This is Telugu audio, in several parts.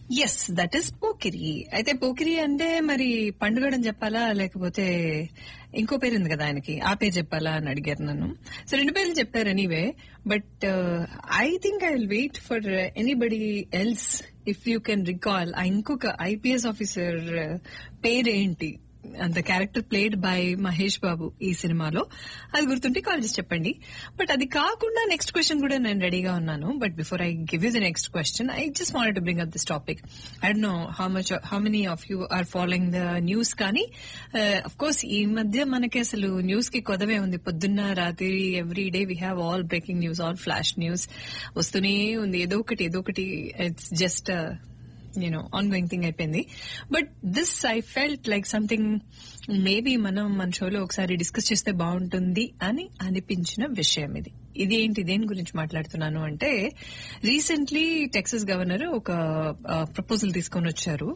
ఎస్ దట్ ఈస్ పోకిరి అయితే పోకిరి అంటే మరి పండుగడని చెప్పాలా లేకపోతే ఇంకో పేరు ఉంది కదా ఆయనకి ఆ పేరు చెప్పాలా అని అడిగారు నన్ను సో రెండు పేర్లు చెప్పారు anyway but I think I will wait for anybody else if you can recall ఆ ఇంకొక ఐపీఎస్ ఆఫీసర్ పేరేంటి అంత character played by Mahesh Babu ఈ సినిమాలో అది గుర్తుంటే కాల్ చేసి చెప్పండి బట్ అది కాకుండా నెక్స్ట్ క్వశ్చన్ కూడా నేను రెడీగా ఉన్నాను but before I give you the next question I just want to bring up this topic I don't know how much how many of you are following the news కానీ అఫ్ కోర్స్ ఈ మధ్య మనకి అసలు న్యూస్ కి కొదవే ఉంది పొద్దున్న రాత్రి every day we have all breaking news all flash news వస్తూనే ఉంది ఏదో ఒకటి ఏదో ఒకటి it's just you know ongoing thing అయిపోయింది but this I felt like something maybe మనం మన షోలో ఒకసారి డిస్కస్ చేస్తే బాగుంటుంది అని అనిపించిన విషయం ఇది ఇది ఏంటి దేని గురించి మాట్లాడుతున్నాను అంటే రీసెంట్లీ టెక్సస్ గవర్నర్ ఒక ప్రపోజల్ తీసుకొని వచ్చారు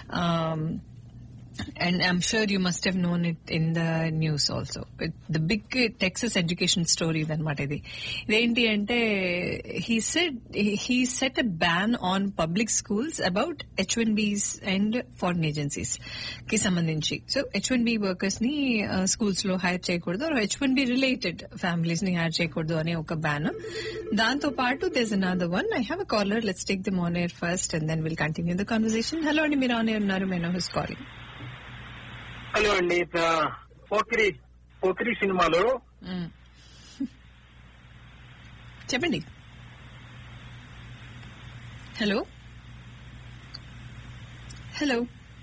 and I'm sure you must have known it in the news also. It, the big uh, Texas education story అనమాట ఇది ఇదేంటి అంటే he said he set a ban on public schools about H1Bs and foreign agencies కి సంబంధించి so H one B workers ని స్కూల్స్ లో హైర్ చేయకూడదు H one B related families ని హైర్ చేయకూడదు అనే ఒక బ్యాన్ దాంతో పాటు there's another one I have a caller let's take them on air first and then will continue the conversation hello అండి మీరు ఆన్ ఎయిర్ ఉన్నారు my no his calling hello అండి ఇట్లా పోకిరి పోకిరి సినిమాలో మ్మ్. చెప్పండి హలో హలో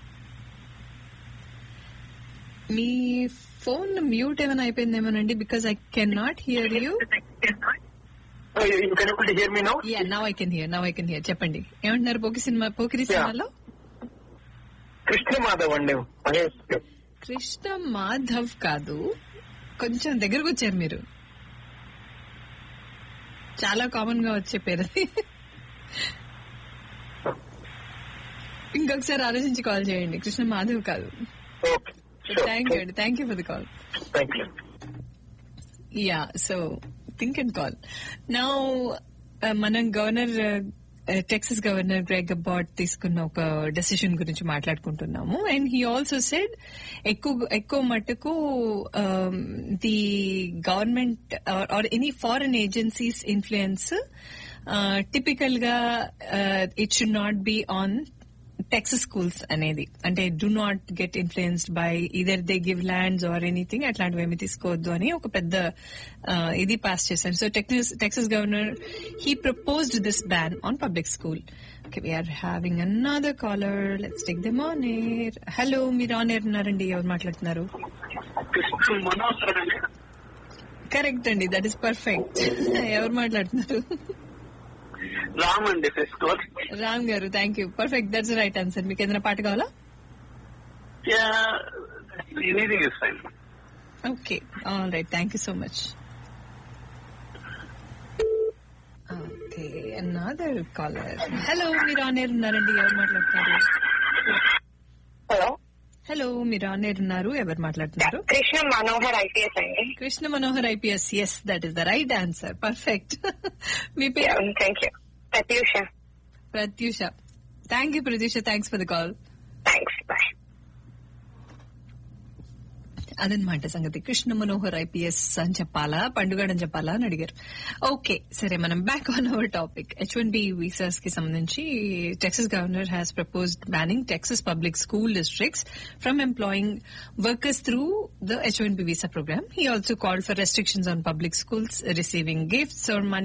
మీ ఫోన్ మ్యూట్ ఏమైనా అయిపోయిందేమోనండి because I can not hear you ఇంకొకటి hear me now yeah now I can hear now I can hear చెప్పండి ఏమంటున్నారు పోకి సినిమా పోకిరి సినిమాలో కృష్ణ మాధవ్ అండి మహేష్ కృష్ణ మాధవ్ కాదు కొంచెం దగ్గరకు వచ్చారు మీరు చాలా కామన్ గా వచ్చే పేరు అది ఇంకొకసారి ఆలోచించి కాల్ చేయండి కృష్ణ మాధవ్ కాదు ఓకే థ్యాంక్ యూ అండి thank you for the call thank you yeah so think and call నా మనం governor Texas governor Greg Abbott తీసుకున్న ఒక డెసిషన్ గురించి మాట్లాడుకుంటున్నాము అండ్ హీ ఆల్సో సెడ్ ఎక్కువ ఎక్కువ మట్టుకు the government or any foreign agencies influence typical గా it should not be on Texas schools అనేది అంటే do not get influenced by either they give lands or anything అట్లాంటివి ఏమి తీసుకోవద్దు అని ఒక పెద్ద ఆ, ఇది పాస్ చేశారు so Texas Texas governor he proposed this ban on public school okay we're having another caller let's take them on air hello మీరు ఆన్ ఎయిర్ ఉన్నారండి ఎవరు మాట్లాడుతున్నారు కృష్ణ మనోహర్ అండి కరెక్ట్ అండి దట్ ఈస్ పర్ఫెక్ట్ ఎవరు మాట్లాడుతున్నారు రామ్ అండి festival Ram garu thank you perfect that's right answer మీకు ఏదైనా పాట కావాలా anything is fine okay all right thank you so much okay another caller hello మీరు ఆన్ ఎయిర్ ఉన్నారండి ఎవరు మాట్లాడుతున్నారు హలో హలో మీరు ఆన్ ఎయిర్ ఉన్నారు ఎవరు మాట్లాడుతున్నారు కృష్ణ మనోహర్ ఐపీఎస్ అండి Krishna Manohar IPS yes that is the right answer perfect మీ పేరు thank you Pratyusha Pratyusha thank you Pratyusha thanks for the call thanks bye అదనమాట సంగతి కృష్ణ మనోహర్ ఐపీఎస్ అని చెప్పాలా పండుగడని చెప్పాలా అని అడిగారు ఓకే సరే మనం back on our topic H one B visas కి సంబంధించి Texas governor has proposed banning Texas public school districts from employing workers through the H one B visa program he also called for restrictions on public schools receiving gifts or money